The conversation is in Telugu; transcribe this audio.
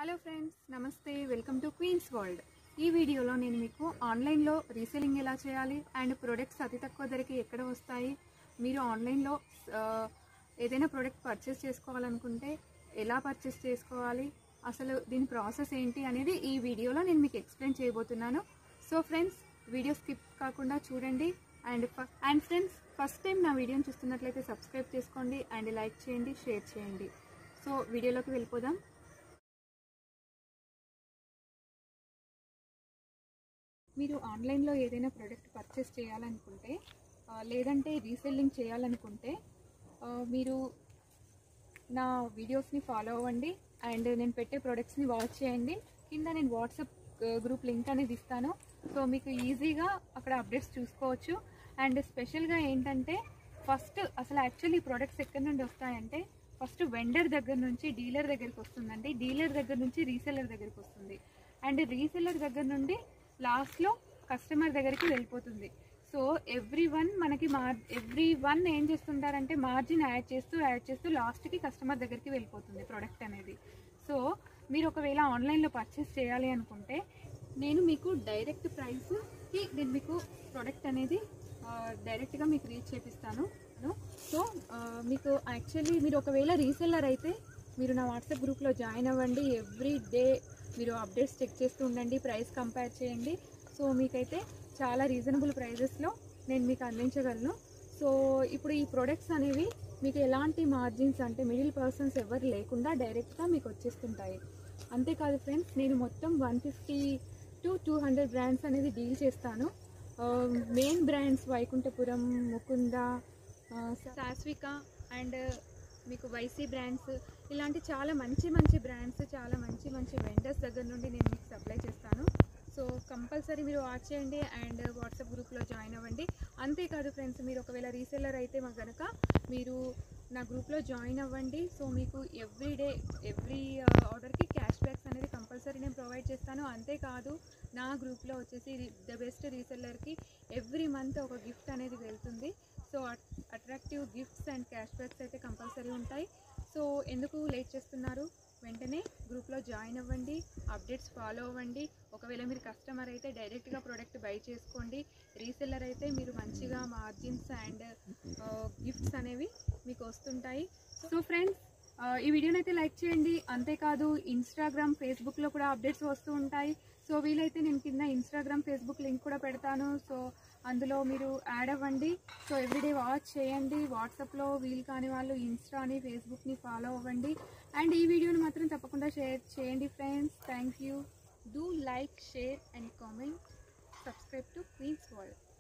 హలో ఫ్రెండ్స్ నమస్తే వెల్కమ్ టు క్వీన్స్ వరల్డ్ ఈ వీడియోలో నేను మీకు ఆన్లైన్లో రీసేలింగ్ ఎలా చేయాలి అండ్ ప్రొడక్ట్స్ అతి తక్కువ ధరకి ఎక్కడ వస్తాయి మీరు ఆన్లైన్లో ఆ, ఏదైనా ప్రోడక్ట్ పర్చేస్ చేసుకోవాలనుకుంటే ఎలా పర్చేస్ చేసుకోవాలి అసలు దీని ప్రాసెస్ ఏంటి అనేది ఈ వీడియోలో నేను మీకు ఎక్స్ప్లెయిన్ చేయబోతున్నాను సో ఫ్రెండ్స్ వీడియో స్కిప్ కాకుండా చూడండి and and friends first time నా వీడియోని చూస్తున్నట్లయితే సబ్స్క్రైబ్ చేసుకోండి అండ్ లైక్ చేయండి షేర్ చేయండి సో వీడియోలోకి వెళ్ళిపోదాం మీరు ఆన్లైన్లో ఏదైనా ప్రోడక్ట్ పర్చేస్ చేయాలనుకుంటే ఆ, లేదంటే రీసెల్లింగ్ చేయాలనుకుంటే ఆ, మీరు నా వీడియోస్ని ఫాలో అవ్వండి అండ్ నేను పెట్టే ప్రోడక్ట్స్ని వాచ్ చేయండి కింద నేను వాట్సాప్ గ్రూప్ లింక్ అనేది ఇస్తాను సో మీకు ఈజీగా అక్కడ అప్డేట్స్ చూసుకోవచ్చు అండ్ స్పెషల్గా ఏంటంటే ఫస్ట్ అసలు యాక్చువల్లీ ఈ ప్రోడక్ట్స్ ఎక్కడి నుండి వస్తాయంటే ఫస్ట్ వెండర్ దగ్గర నుంచి డీలర్ దగ్గరికి వస్తుందండి డీలర్ దగ్గర నుంచి రీసెల్లర్ దగ్గరికి వస్తుంది అండ్ రీసెల్లర్ దగ్గర నుండి లాస్ట్లో కస్టమర్ దగ్గరికి వెళ్ళిపోతుంది సో ఎవ్రీ వన్ మనకి మార్ ఎవ్రీ వన్ ఏం చేస్తుంటారంటే మార్జిన్ యాడ్ చేస్తూ యాడ్ చేస్తూ లాస్ట్కి కస్టమర్ దగ్గరికి వెళ్ళిపోతుంది ప్రోడక్ట్ అనేది సో మీరు ఒకవేళ ఆన్లైన్లో పర్చేస్ చేయాలి అనుకుంటే నేను మీకు డైరెక్ట్ ప్రైస్కి నేను మీకు ప్రోడక్ట్ అనేది ఆ, డైరెక్ట్గా మీకు రీచ్ చేపిస్తాను సో ఆ, మీకు యాక్చువల్లీ మీరు ఒకవేళ రీసెల్లర్ అయితే మీరు నా వాట్సాప్ గ్రూప్లో జాయిన్ అవ్వండి ఎవ్రీ డే మీరు అప్డేట్స్ చెక్ చేస్తూ ఉండండి ప్రైస్ కంపేర్ చేయండి సో మీకైతే చాలా రీజనబుల్ ప్రైజెస్లో నేను మీకు అందించగలను సో ఇప్పుడు ఈ ప్రొడక్ట్స్ అనేవి మీకు ఎలాంటి మార్జిన్స్ అంటే మిడిల్ పర్సన్స్ ఎవరు లేకుండా డైరెక్ట్గా మీకు వచ్చేస్తుంటాయి అంతేకాదు ఫ్రెండ్స్ నేను మొత్తం one fifty to two hundred brands అనేది డీల్ చేస్తాను మెయిన్ బ్రాండ్స్ వైకుంఠపురం ముకుంద ఆ, సాస్విక అండ్ మీకు వైసీ బ్రాండ్స్ ఇలాంటి చాలా మంచి మంచి బ్రాండ్స్ చాలా మంచి మంచి వెండర్స్ దగ్గర నుండి నేను మీకు సప్లై చేస్తాను సో కంపల్సరీ మీరు వాచ్ చేయండి అండ్ వాట్సాప్ గ్రూప్లో జాయిన్ అవ్వండి అంతేకాదు ఫ్రెండ్స్ మీరు ఒకవేళ రీసెల్లర్ అయితే మాకు కనుక మీరు నా గ్రూప్లో జాయిన్ అవ్వండి సో మీకు ఎవ్రీ డే ఎవ్రీ ఆర్డర్కి క్యాష్ బ్యాక్స్ అనేది కంపల్సరీ నేను ప్రొవైడ్ చేస్తాను అంతేకాదు నా గ్రూప్లో వచ్చేసి ద బెస్ట్ రీసెల్లర్కి ఎవ్రీ మంత్ ఒక గిఫ్ట్ అనేది వెళ్తుంది so attractive gifts and cash backs అయితే కంపల్సరీ ఉంటాయి సో ఎందుకు లేట్ చేస్తున్నారు వెంటనే గ్రూప్లో జాయిన్ అవ్వండి అప్డేట్స్ ఫాలో అవ్వండి ఒకవేళ మీరు కస్టమర్ అయితే డైరెక్ట్గా ప్రోడక్ట్ బై చేసుకోండి రీసెల్లర్ అయితే మీరు మంచిగా మార్జిన్స్ అండ్ గిఫ్ట్స్ అనేవి మీకు వస్తుంటాయి సో ఫ్రెండ్స్ ఈ వీడియోని అయితే లైక్ చేయండి అంతేకాదు ఇన్స్టాగ్రామ్ ఫేస్బుక్లో కూడా అప్డేట్స్ వస్తూ ఉంటాయి సో వీలైతే నేను కింద ఇన్స్టాగ్రామ్ ఫేస్బుక్ లింక్ కూడా పెడతాను సో అందులో మీరు యాడ్ అవ్వండి సో ఎవ్రీడే వాచ్ చేయండి వాట్సాప్లో వీలు కాని వాళ్ళు ఇన్స్టాని ఫేస్బుక్ని ఫాలో అవ్వండి అండ్ ఈ వీడియోని మాత్రం తప్పకుండా షేర్ చేయండి friends thank you do like share and comment subscribe to queens world